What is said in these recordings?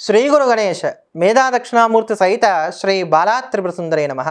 శ్రీ గురు గణేష మేధా దక్షిణామూర్తి సహిత శ్రీ బాలా త్రిపుర సుందరే నమ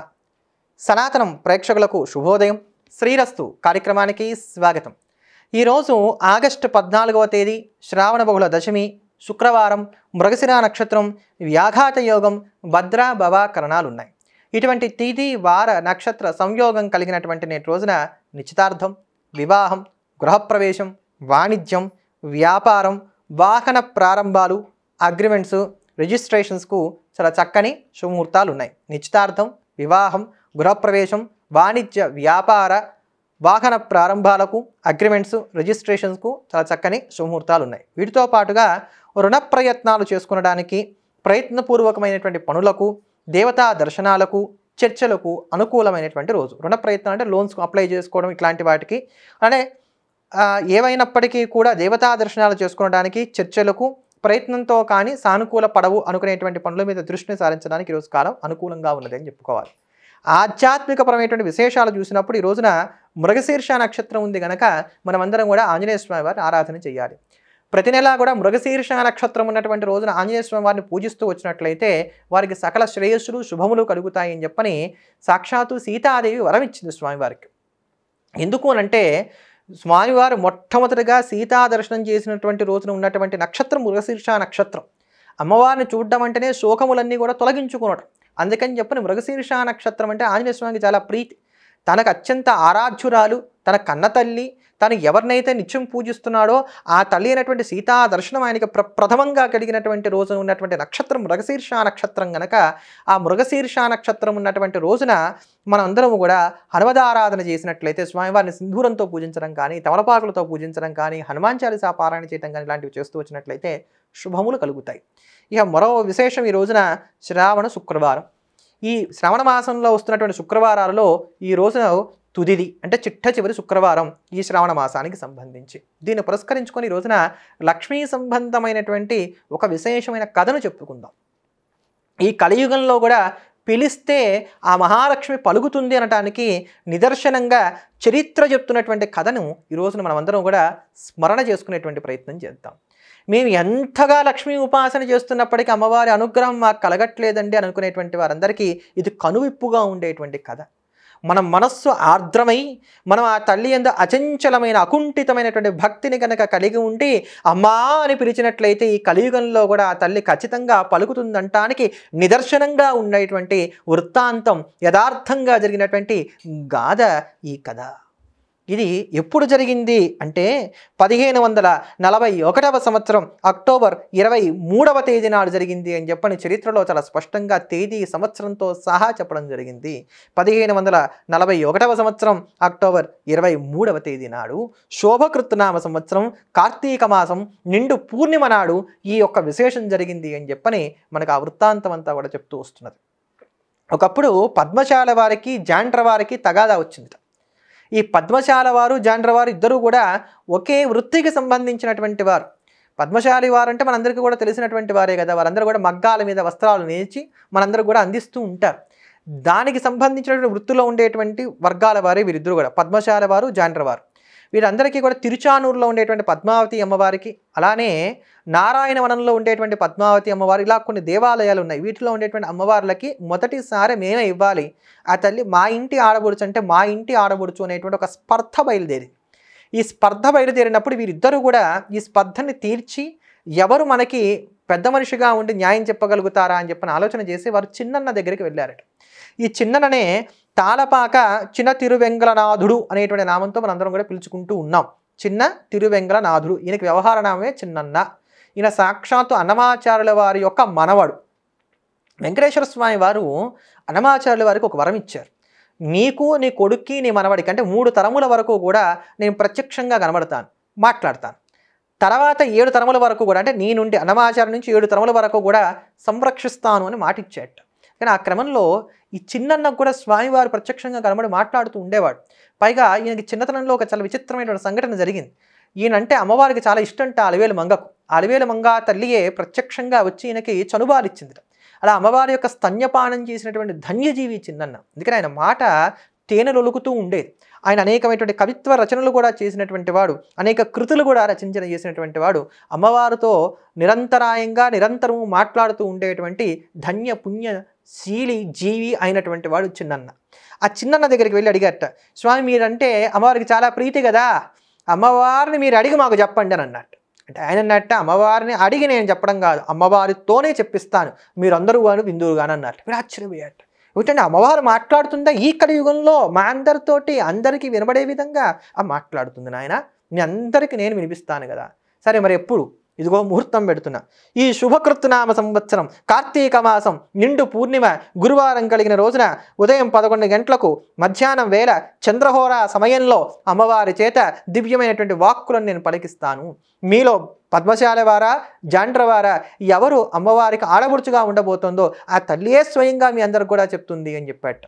సనాతనం ప్రేక్షకులకు శుభోదయం శ్రీరస్తు కార్యక్రమానికి స్వాగతం ఈరోజు ఆగస్టు పద్నాలుగవ తేదీ శ్రావణ బహుళ దశమి శుక్రవారం మృగశిర నక్షత్రం వ్యాఘాత యోగం భద్ర భవ కరణాలు ఉన్నాయి ఇటువంటి తిథి వార నక్షత్ర సంయోగం కలిగినటువంటి నేటి రోజున నిశ్చితార్థం వివాహం గృహప్రవేశం వాణిజ్యం వ్యాపారం వాహన ప్రారంభాలు అగ్రిమెంట్స్ రిజిస్ట్రేషన్స్కు చాలా చక్కని శుభముహూర్తాలు ఉన్నాయి నిశ్చితార్థం వివాహం గృహప్రవేశం వాణిజ్య వ్యాపార వాహన ప్రారంభాలకు అగ్రిమెంట్స్ రిజిస్ట్రేషన్స్కు చాలా చక్కని శుభముహూర్తాలు ఉన్నాయి వీటితో పాటుగా రుణ ప్రయత్నాలు చేసుకునడానికి ప్రయత్నపూర్వకమైనటువంటి పనులకు దేవతా దర్శనాలకు చర్చలకు అనుకూలమైనటువంటి రోజు రుణ ప్రయత్నం అంటే లోన్స్కు అప్లై చేసుకోవడం ఇట్లాంటి వాటికి అంటే ఆ, ఏవైనప్పటికీ కూడా దేవతా దర్శనాలు చేసుకోవడానికి చర్చలకు ప్రయత్నంతో కానీ సానుకూల పడవు అనుకునేటువంటి పనుల మీద దృష్టిని సారించడానికి ఈరోజు కాలం అనుకూలంగా ఉన్నది అని చెప్పుకోవాలి ఆధ్యాత్మికపరమైనటువంటి విశేషాలు చూసినప్పుడు ఈ రోజున మృగశీర్ష నక్షత్రం ఉంది గనక మనమందరం కూడా ఆంజనేయ స్వామి వారిని ఆరాధన చేయాలి ప్రతి నెలా కూడా మృగశీర్ష నక్షత్రం ఉన్నటువంటి రోజున ఆంజనేయ స్వామి వారిని పూజిస్తూ వచ్చినట్లయితే వారికి సకల శ్రేయస్సులు శుభములు కలుగుతాయి అని చెప్పని సాక్షాత్తు సీతాదేవి వరం ఇచ్చింది స్వామివారికి ఎందుకు అనంటే స్వామివారు మొట్టమొదటిగా సీతా దర్శనం చేసినటువంటి రోజున ఉన్నటువంటి నక్షత్రం మృగశీర్ష నక్షత్రం అమ్మవారిని చూడడం అంటేనే శోకములన్నీ కూడా తొలగించుకునడం అందుకని చెప్పని మృగశీర్ష నక్షత్రం అంటే ఆంజనేయ స్వామికి చాలా ప్రీతి తనకు అత్యంత ఆరాధ్యురాలు తన కన్న తల్లి తను ఎవరినైతే నిత్యం పూజిస్తున్నాడో ఆ తల్లి అయినటువంటి సీతా దర్శనం ఆయనకి ప్ర ప్రథమంగా కలిగినటువంటి రోజున ఉన్నటువంటి నక్షత్రం మృగశీర్ష నక్షత్రం గనక ఆ మృగశీర్ష నక్షత్రం ఉన్నటువంటి రోజున మనందరం కూడా హనుమదారాధన చేసినట్లయితే స్వామివారిని సింధూరంతో పూజించడం కానీ తమలపాకులతో పూజించడం కానీ హనుమాన్ చాలీసా పారాయణ చేయడం కానీ ఇలాంటివి చేస్తూ వచ్చినట్లయితే శుభములు కలుగుతాయి ఇక మరో విశేషం ఈ రోజున శ్రావణ శుక్రవారం ఈ శ్రావణ మాసంలో వస్తున్నటువంటి శుక్రవారాలలో ఈ రోజున తుదిది అంటే చిట్ట చివరి శుక్రవారం ఈ శ్రావణ మాసానికి సంబంధించి దీన్ని పురస్కరించుకొని ఈ రోజున లక్ష్మీ సంబంధమైనటువంటి ఒక విశేషమైన కథను చెప్పుకుందాం ఈ కలియుగంలో కూడా పిలిస్తే ఆ మహాలక్ష్మి పలుకుతుంది అనటానికి నిదర్శనంగా చరిత్ర చెప్తున్నటువంటి కథను ఈ రోజున మనమందరం కూడా స్మరణ చేసుకునేటువంటి ప్రయత్నం చేద్దాం మేము ఎంతగా లక్ష్మీ ఉపాసన చేస్తున్నప్పటికీ అమ్మవారి అనుగ్రహం మాకు కలగట్లేదండి అని అనుకునేటువంటి వారందరికీ ఇది కనువిప్పుగా ఉండేటువంటి కథ మన మనస్సు ఆర్ద్రమై మనం ఆ తల్లి ఎందు అచంచలమైన అకుంఠితమైనటువంటి భక్తిని కనుక కలిగి ఉండి అమ్మా అని పిలిచినట్లయితే ఈ కలియుగంలో కూడా ఆ తల్లి ఖచ్చితంగా పలుకుతుందంటానికి నిదర్శనంగా ఉండేటువంటి వృత్తాంతం యథార్థంగా జరిగినటువంటి గాథ ఈ కథ ఇది ఎప్పుడు జరిగింది అంటే పదిహేను వందల నలభై ఒకటవ సంవత్సరం అక్టోబర్ ఇరవై మూడవ తేదీ నాడు జరిగింది అని చెప్పని చరిత్రలో చాలా స్పష్టంగా తేదీ సంవత్సరంతో సహా చెప్పడం జరిగింది పదిహేను వందల నలభై ఒకటవ సంవత్సరం అక్టోబర్ ఇరవై మూడవ తేదీ నాడు శోభకృత్నామ సంవత్సరం కార్తీక మాసం నిండు పూర్ణిమ నాడు ఈ యొక్క విశేషం జరిగింది అని చెప్పని మనకు ఆ వృత్తాంతం అంతా కూడా చెప్తూ వస్తున్నది ఒకప్పుడు పద్మశాల వారికి జాండ్ర వారికి తగాదా వచ్చింది ఈ పద్మశాల వారు జాండ్ర వారు ఇద్దరూ కూడా ఒకే వృత్తికి సంబంధించినటువంటి వారు పద్మశాలి వారు అంటే మనందరికీ కూడా తెలిసినటువంటి వారే కదా వారందరూ కూడా మగ్గాల మీద వస్త్రాలు నేర్చి మనందరూ కూడా అందిస్తూ ఉంటారు దానికి సంబంధించినటువంటి వృత్తిలో ఉండేటువంటి వర్గాల వారే వీరిద్దరు కూడా పద్మశాల వారు జాండ్ర వారు వీరందరికీ కూడా తిరుచానూరులో ఉండేటువంటి పద్మావతి అమ్మవారికి అలానే నారాయణవనంలో ఉండేటువంటి పద్మావతి అమ్మవారు ఇలా కొన్ని దేవాలయాలు ఉన్నాయి వీటిలో ఉండేటువంటి అమ్మవార్లకి మొదటిసారి మేమే ఇవ్వాలి ఆ తల్లి మా ఇంటి ఆడబడుచు అంటే మా ఇంటి ఆడబడుచు అనేటువంటి ఒక స్పర్ధ బయలుదేరి ఈ స్పర్ధ బయలుదేరినప్పుడు వీరిద్దరూ కూడా ఈ స్పర్ధని తీర్చి ఎవరు మనకి పెద్ద మనిషిగా ఉండి న్యాయం చెప్పగలుగుతారా అని చెప్పిన ఆలోచన చేసి వారు చిన్నన్న దగ్గరికి వెళ్ళారట ఈ చిన్నననే తాళపాక చిన్న తిరువెంగళనాథుడు అనేటువంటి నామంతో మనందరం కూడా పిలుచుకుంటూ ఉన్నాం చిన్న తిరువెంగళనాథుడు ఈయనకి వ్యవహార నామే చిన్నన్న ఈయన సాక్షాత్తు అన్నమాచార్యుల వారి యొక్క మనవడు వెంకటేశ్వర స్వామి వారు అన్నమాచార్యుల వారికి ఒక వరం ఇచ్చారు నీకు నీ కొడుక్కి నీ మనవడికి అంటే మూడు తరముల వరకు కూడా నేను ప్రత్యక్షంగా కనబడతాను మాట్లాడతాను తర్వాత ఏడు తరముల వరకు కూడా అంటే నీ నుండి అన్నమాచార్య నుంచి ఏడు తరముల వరకు కూడా సంరక్షిస్తాను అని మాట ఇచ్చాట కానీ ఆ క్రమంలో ఈ చిన్నన్నకు కూడా స్వామివారు ప్రత్యక్షంగా కనబడి మాట్లాడుతూ ఉండేవాడు పైగా ఈయనకి చిన్నతనంలో ఒక చాలా విచిత్రమైనటువంటి సంఘటన జరిగింది ఈయనంటే అమ్మవారికి చాలా ఇష్టంట అలవేలు మంగకు ఆ అలవేలు మంగ తల్లియే ప్రత్యక్షంగా వచ్చి ఈయనకి చనుబాలిచ్చింది అలా అమ్మవారి యొక్క స్తన్యపానం చేసినటువంటి ధన్యజీవి చిన్నన్న అందుకని ఆయన మాట తేనెలొలుకుతూ ఉండేది ఆయన అనేకమైనటువంటి కవిత్వ రచనలు కూడా చేసినటువంటి వాడు అనేక కృతులు కూడా రచించిన చేసినటువంటి వాడు అమ్మవారితో నిరంతరాయంగా నిరంతరము మాట్లాడుతూ ఉండేటువంటి ధన్య పుణ్య శీలి జీవి అయినటువంటి వాడు చిన్నన్న ఆ చిన్నన్న దగ్గరికి వెళ్ళి అడిగారట స్వామి మీరంటే అమ్మవారికి చాలా ప్రీతి కదా అమ్మవారిని మీరు అడిగి మాకు చెప్పండి అని అన్నట్టు అంటే ఆయన అన్నట్ట అమ్మవారిని అడిగి నేను చెప్పడం కాదు అమ్మవారితోనే చెప్పిస్తాను మీరందరూ గాను బిందువులు గాను అన్నట్టు మీరు ఆశ్చర్యపోయారు ఏమిటంటే అమ్మవారు మాట్లాడుతుందా ఈ కలియుగంలో మా అందరితోటి అందరికీ వినబడే విధంగా ఆ మాట్లాడుతుంది నాయన మీ అందరికీ నేను వినిపిస్తాను కదా సరే మరి ఎప్పుడు ఇదిగో ముహూర్తం పెడుతున్నా ఈ శుభకృత్నామ సంవత్సరం కార్తీక మాసం నిండు పూర్ణిమ గురువారం కలిగిన రోజున ఉదయం పదకొండు గంటలకు మధ్యాహ్నం వేళ చంద్రహోర సమయంలో అమ్మవారి చేత దివ్యమైనటువంటి వాక్కులను నేను పలికిస్తాను మీలో పద్మశాల వారా జాండ్రవారా ఎవరు అమ్మవారికి ఆడబుడుచుగా ఉండబోతుందో ఆ తల్లియే స్వయంగా మీ అందరికి కూడా చెప్తుంది అని చెప్పాట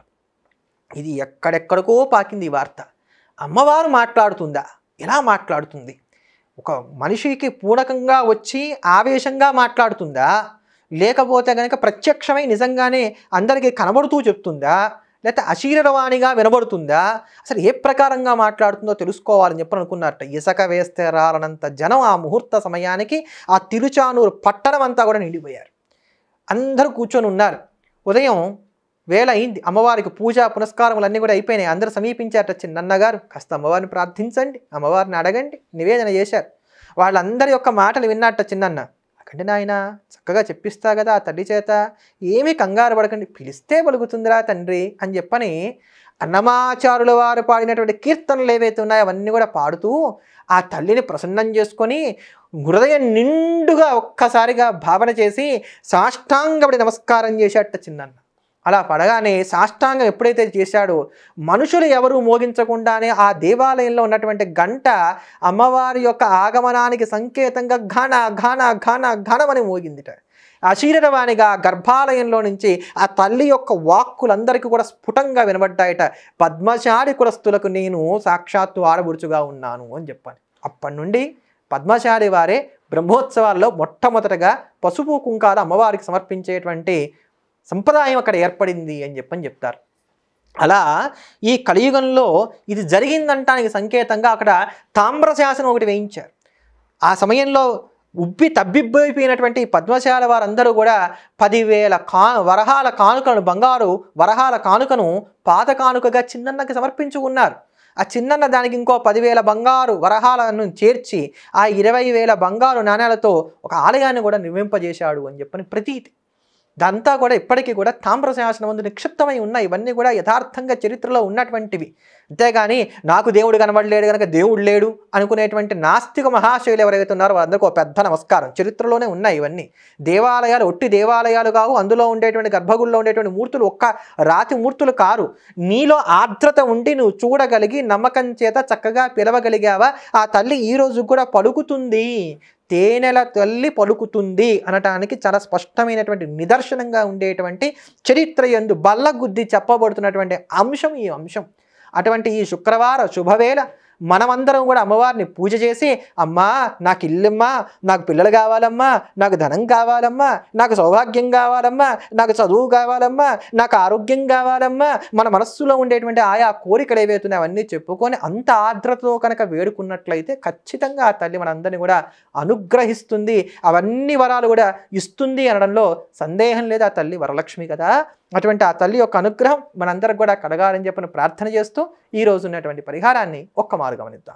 ఇది ఎక్కడెక్కడికో పాకింది ఈ వార్త అమ్మవారు మాట్లాడుతుందా ఎలా మాట్లాడుతుంది ఒక మనిషికి పూనకంగా వచ్చి ఆవేశంగా మాట్లాడుతుందా లేకపోతే కనుక ప్రత్యక్షమై నిజంగానే అందరికీ కనబడుతూ చెప్తుందా లేకపోతే అశీరవాణిగా వినబడుతుందా అసలు ఏ ప్రకారంగా మాట్లాడుతుందో తెలుసుకోవాలని చెప్పి అనుకున్నారట ఇసక వేస్తే రాలనంత జనం ఆ ముహూర్త సమయానికి ఆ తిరుచానూరు పట్టణం అంతా కూడా నిండిపోయారు అందరూ కూర్చొని ఉన్నారు ఉదయం వేళ అయింది అమ్మవారికి పూజా పునస్కారములు అన్నీ కూడా అయిపోయినాయి అందరూ సమీపించారట చిన్నన్నగారు కాస్త అమ్మవారిని ప్రార్థించండి అమ్మవారిని అడగండి నివేదన చేశారు వాళ్ళందరి యొక్క మాటలు విన్నట్ట చిన్నన్న అకండి నాయన చక్కగా చెప్పిస్తా కదా ఆ తల్లి చేత ఏమీ కంగారు పడకండి పిలిస్తే పలుకుతుందిరా తండ్రి అని చెప్పని అన్నమాచారుల వారు పాడినటువంటి కీర్తనలు ఏవైతే ఉన్నాయో అవన్నీ కూడా పాడుతూ ఆ తల్లిని ప్రసన్నం చేసుకొని హృదయం నిండుగా ఒక్కసారిగా భావన చేసి సాష్టాంగపడి నమస్కారం చేశాట చిన్నన్న అలా పడగానే సాష్టాంగం ఎప్పుడైతే చేశాడో మనుషులు ఎవరు మోగించకుండానే ఆ దేవాలయంలో ఉన్నటువంటి గంట అమ్మవారి యొక్క ఆగమనానికి సంకేతంగా ఘన ఘన ఘన ఘనమని మోగిందిట అశీరవాణిగా గర్భాలయంలో నుంచి ఆ తల్లి యొక్క వాక్కులందరికీ కూడా స్ఫుటంగా వినబడ్డాయట పద్మశాలి కులస్తులకు నేను సాక్షాత్తు ఆడబుడుచుగా ఉన్నాను అని చెప్పాను అప్పటి నుండి పద్మశాలి వారే బ్రహ్మోత్సవాల్లో మొట్టమొదటగా పసుపు కుంకాలు అమ్మవారికి సమర్పించేటువంటి సంప్రదాయం అక్కడ ఏర్పడింది అని చెప్పని చెప్తారు అలా ఈ కలియుగంలో ఇది జరిగిందంటానికి సంకేతంగా అక్కడ తామ్రశాసనం ఒకటి వేయించారు ఆ సమయంలో ఉబ్బి తబ్బిబ్బైపోయినటువంటి పద్మశాల వారందరూ కూడా పదివేల కా వరహాల కానుకలను బంగారు వరహాల కానుకను పాత కానుకగా చిన్నన్నకి సమర్పించుకున్నారు ఆ చిన్నన్న దానికి ఇంకో పదివేల బంగారు వరహాలను చేర్చి ఆ ఇరవై వేల బంగారు నాణ్యాలతో ఒక ఆలయాన్ని కూడా నిర్మింపజేశాడు అని చెప్పని ప్రతీతి ఇదంతా కూడా ఇప్పటికీ కూడా తామ్రశాసనం ముందు నిక్షిప్తమై ఉన్నాయి ఇవన్నీ కూడా యథార్థంగా చరిత్రలో ఉన్నటువంటివి అంతేగాని నాకు దేవుడు కనబడలేడు కనుక దేవుడు లేడు అనుకునేటువంటి నాస్తిక మహాశైలు ఎవరైతే ఉన్నారో వాళ్ళందరికీ ఒక పెద్ద నమస్కారం చరిత్రలోనే ఉన్నాయి ఇవన్నీ దేవాలయాలు ఒట్టి దేవాలయాలు కావు అందులో ఉండేటువంటి గర్భగుడిలో ఉండేటువంటి మూర్తులు ఒక్క రాతి మూర్తులు కారు నీలో ఆర్ద్రత ఉండి నువ్వు చూడగలిగి నమ్మకం చేత చక్కగా పిలవగలిగావా ఆ తల్లి ఈ రోజు కూడా పలుకుతుంది తేనెల తల్లి పలుకుతుంది అనటానికి చాలా స్పష్టమైనటువంటి నిదర్శనంగా ఉండేటువంటి చరిత్ర ఎందు బల్లగుద్ది చెప్పబడుతున్నటువంటి అంశం ఈ అంశం అటువంటి ఈ శుక్రవార శుభవేళ మనమందరం కూడా అమ్మవారిని పూజ చేసి అమ్మా నాకు ఇల్లమ్మా నాకు పిల్లలు కావాలమ్మా నాకు ధనం కావాలమ్మా నాకు సౌభాగ్యం కావాలమ్మా నాకు చదువు కావాలమ్మా నాకు ఆరోగ్యం కావాలమ్మా మన మనస్సులో ఉండేటువంటి ఆయా కోరికలు ఏవైతున్నాయి అవన్నీ చెప్పుకొని అంత ఆర్ద్రతతో కనుక వేడుకున్నట్లయితే ఖచ్చితంగా ఆ తల్లి మనందరినీ కూడా అనుగ్రహిస్తుంది అవన్నీ వరాలు కూడా ఇస్తుంది అనడంలో సందేహం లేదు ఆ తల్లి వరలక్ష్మి కదా అటువంటి ఆ తల్లి యొక్క అనుగ్రహం మనందరికి కూడా కలగాలని చెప్పిన ప్రార్థన చేస్తూ ఈ రోజు ఉన్నటువంటి పరిహారాన్ని ఒక్క మారు గమనిద్దాం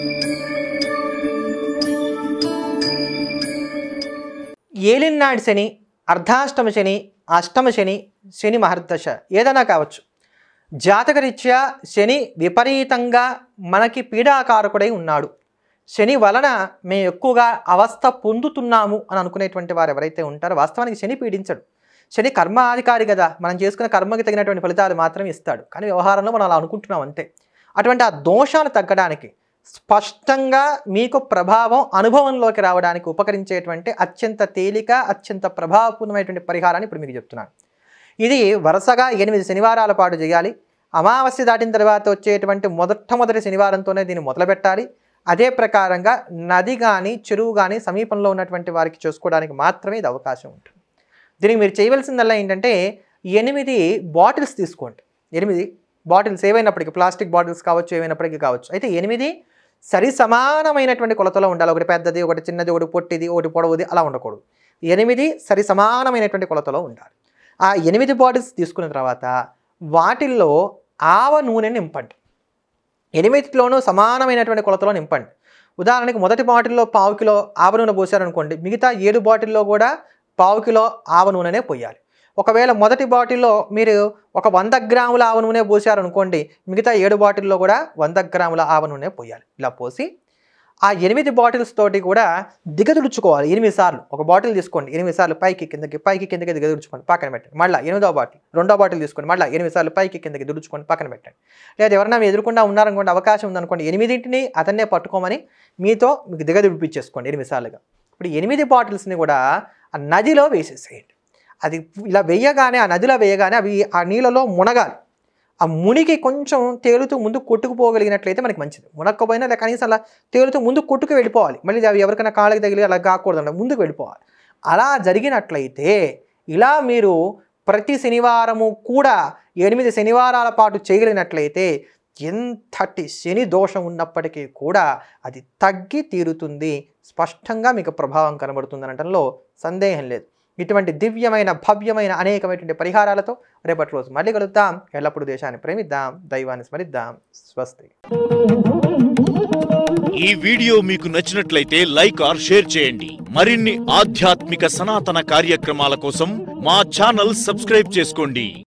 ఏలినాడు శని అర్ధాష్టమ శని అష్టమ శని శని మహర్దశ ఏదైనా కావచ్చు జాతకరీత్యా శని విపరీతంగా మనకి పీడాకారకుడై ఉన్నాడు శని వలన మేము ఎక్కువగా అవస్థ పొందుతున్నాము అని అనుకునేటువంటి వారు ఎవరైతే ఉంటారో వాస్తవానికి శని పీడించడు శని కర్మాధికారి కదా మనం చేసుకున్న కర్మకి తగినటువంటి ఫలితాలు మాత్రమే ఇస్తాడు కానీ వ్యవహారంలో మనం అలా అనుకుంటున్నాం అంతే అటువంటి ఆ దోషాలు తగ్గడానికి స్పష్టంగా మీకు ప్రభావం అనుభవంలోకి రావడానికి ఉపకరించేటువంటి అత్యంత తేలిక అత్యంత ప్రభావపూర్ణమైనటువంటి పరిహారాన్ని ఇప్పుడు మీకు చెప్తున్నాను ఇది వరుసగా ఎనిమిది శనివారాల పాటు చేయాలి అమావాస్య దాటిన తర్వాత వచ్చేటువంటి మొదట్టమొదటి శనివారంతోనే దీన్ని మొదలుపెట్టాలి అదే ప్రకారంగా నది కానీ చెరువు కానీ సమీపంలో ఉన్నటువంటి వారికి చేసుకోవడానికి మాత్రమే ఇది అవకాశం ఉంటుంది దీనికి మీరు చేయవలసిందల్లా ఏంటంటే ఎనిమిది బాటిల్స్ తీసుకోండి ఎనిమిది బాటిల్స్ ఏవైనప్పటికీ ప్లాస్టిక్ బాటిల్స్ కావచ్చు ఏవైనప్పటికీ కావచ్చు అయితే ఎనిమిది సరి సమానమైనటువంటి కొలతలో ఉండాలి ఒకటి పెద్దది ఒకటి చిన్నది ఒకటి పొట్టిది ఒకటి పొడవుది అలా ఉండకూడదు ఎనిమిది సరి సమానమైనటువంటి కొలతలో ఉండాలి ఆ ఎనిమిది బాటిల్స్ తీసుకున్న తర్వాత వాటిల్లో ఆవ నూనె నింపండి ఎనిమిదిలోనూ సమానమైనటువంటి కొలతలో నింపండి ఉదాహరణకి మొదటి బాటిల్లో పావు కిలో ఆవ నూనె పోసారనుకోండి మిగతా ఏడు బాటిల్లో కూడా పావు కిలో ఆవ నూనెనే పోయాలి ఒకవేళ మొదటి బాటిల్లో మీరు ఒక వంద గ్రాముల ఆవ నూనె పోసారనుకోండి మిగతా ఏడు బాటిల్లో కూడా వంద గ్రాముల ఆవ నూనె పోయాలి ఇలా పోసి ఆ ఎనిమిది బాటిల్స్ తోటి కూడా దిగదుడుచుకోవాలి ఎనిమిది సార్లు ఒక బాటిల్ తీసుకోండి ఎనిమిది సార్లు పైకి కిందకి పైకి కిందకి దిగదుడుచుకోండి పక్కన పెట్టండి మళ్ళీ ఎనిమిదో బాటిల్ రెండో బాటిల్ తీసుకోండి మళ్ళీ ఎనిమిది సార్లు పైకి కిందకి దుడుచుకోండి పక్కన పెట్టండి లేదా ఎవరైనా మీ ఎదురుకుండా ఉన్నారనుకోండి అవకాశం ఉందనుకోండి ఎనిమిదింటిని అతన్నే పట్టుకోమని మీతో మీకు దిగదుడిపించేసుకోండి ఎనిమిది సార్లుగా ఇప్పుడు ఎనిమిది బాటిల్స్ని కూడా ఆ నదిలో వేసేసేయండి అది ఇలా వేయగానే ఆ నదిలో వేయగానే అవి ఆ నీళ్ళలో మునగాలి ఆ మునిగి కొంచెం తేలుతూ ముందు కొట్టుకుపోగలిగినట్లయితే మనకి మంచిది మునక్కపోయినా లేదా కనీసం అలా తేలుతూ ముందు కొట్టుకు వెళ్ళిపోవాలి మళ్ళీ అవి ఎవరికైనా కాళ్ళకి తగిలి అలా కాకూడదు ముందుకు వెళ్ళిపోవాలి అలా జరిగినట్లయితే ఇలా మీరు ప్రతి శనివారము కూడా ఎనిమిది శనివారాల పాటు చేయగలిగినట్లయితే ఎంతటి శని దోషం ఉన్నప్పటికీ కూడా అది తగ్గి తీరుతుంది స్పష్టంగా మీకు ప్రభావం కనబడుతుంది అనటంలో సందేహం లేదు ఇటువంటి దివ్యమైన భవ్యమైన అనేకమైనటువంటి పరిహారాలతో రేపటి రోజు మళ్ళీ కలుద్దాం ఎల్లప్పుడూ దేశాన్ని ప్రేమిద్దాం దైవాన్ని స్మరిద్దాం స్వస్తి ఈ వీడియో మీకు నచ్చినట్లయితే లైక్ ఆర్ షేర్ చేయండి మరిన్ని ఆధ్యాత్మిక సనాతన కార్యక్రమాల కోసం మా ఛానల్ సబ్స్క్రైబ్ చేసుకోండి